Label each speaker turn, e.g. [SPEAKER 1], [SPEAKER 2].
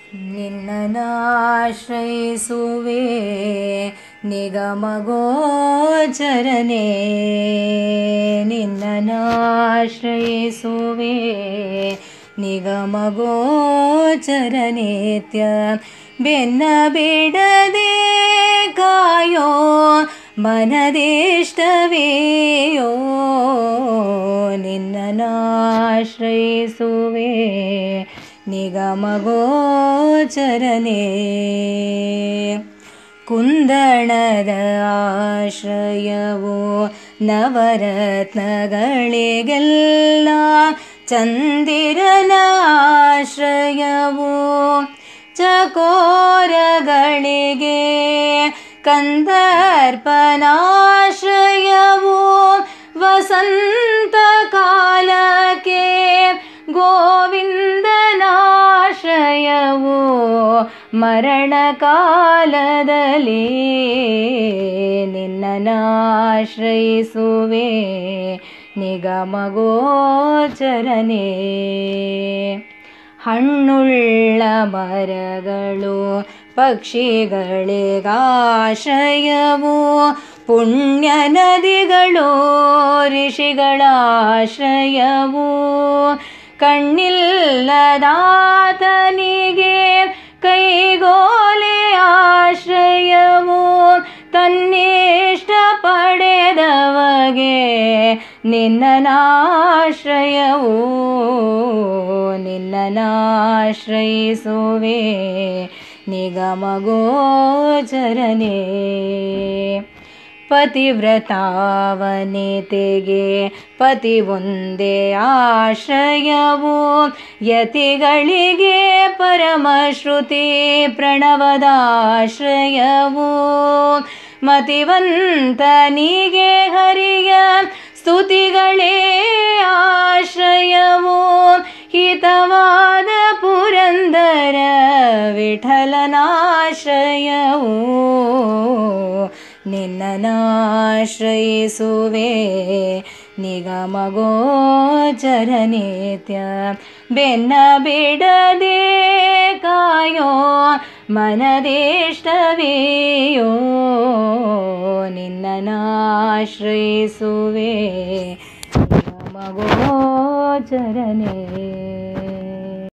[SPEAKER 1] ನಿನ್ನನಾಶ್ರಯಿಸುವೆ ನಿಗಮಗೋಚರನೆ ನಿನ್ನನಾಶ್ರಯಿಸುವೆ ನಿಗಮಗೋಚರನೇತ್ಯ ಬೆನ್ನ ಬಿಡದೆ ಕಾಯೋ ಮನದಿಷ್ಟವೇಯೋ ನಿನ್ನನಾಶ್ರಯಿಸುವೆ ನಿಗಮಗೋಚರನೆ ಕುಂದಣದ ಆಶ್ರಯವು ನವರತ್ನಗಳಿಗೆಲ್ಲ ಚಂದಿರನ ಆಶ್ರಯವು ಚಕೋರಗಳಿಗೆ ಕಂದರ್ಪನಾಶ್ರಯವು ವಸಂತ ಕಾಲಕ್ಕೆ ಗೋವಿಂದನಾಶ್ರಯವು ಮರಣ ಕಾಲದಲ್ಲಿ ನಿನ್ನನಾಶ್ರಯಿಸುವೆ ನಿಗಮಗೋಚರನೆ ಹಣ್ಣುಳ್ಳ ಮರಗಳು ಪಕ್ಷಿಗಳಿಗಾಶ್ರಯವು ಪುಣ್ಯ ನದಿಗಳು ಋಷಿಗಳಾಶ್ರಯವು ಕಣ್ಣಿಲ್ಲದಾತನಿಗೆ ಕೈಗೋಲೆ ಆಶ್ರಯವು ತನ್ನಿಷ್ಟ ಪಡೆದವಗೆ ನಿನ್ನನಾಶ್ರಯವು ನಿನ್ನನಾಶ್ರಯಿಸುವೆ ನಿಗಮಗೋಚರನೆ ಪತಿವ್ರತಾವನಿತೆಗೆ ಪತಿ ಒಂದೇ ಆಶ್ರಯವು ಯತಿಗಳಿಗೆ ಪರಮಶ್ರುತಿ ಪ್ರಣವದಾಶ್ರಯವು ಮತಿವಂತನಿಗೆ ಹರಿಯ ಸ್ತುತಿಗಳೇ ಆಶ್ರಯವು ಹಿತವಾದ ಪುರಂದರ ವಿಠಲನಾಶ್ರಯವು ನಿನ್ನನಾಶ್ರಯಿಸುವೆ ನಿಗಮಗೋಚರನೇತ್ಯ ಬೆನ್ನ ಬಿಡದೆ ಕಾಯೋ ಮನದೇಷ್ಟವೇಯೋ ನಿನ್ನನಾಶ್ರಯಿಸುವೆ ನಿಗಮಗೋಚರನೇ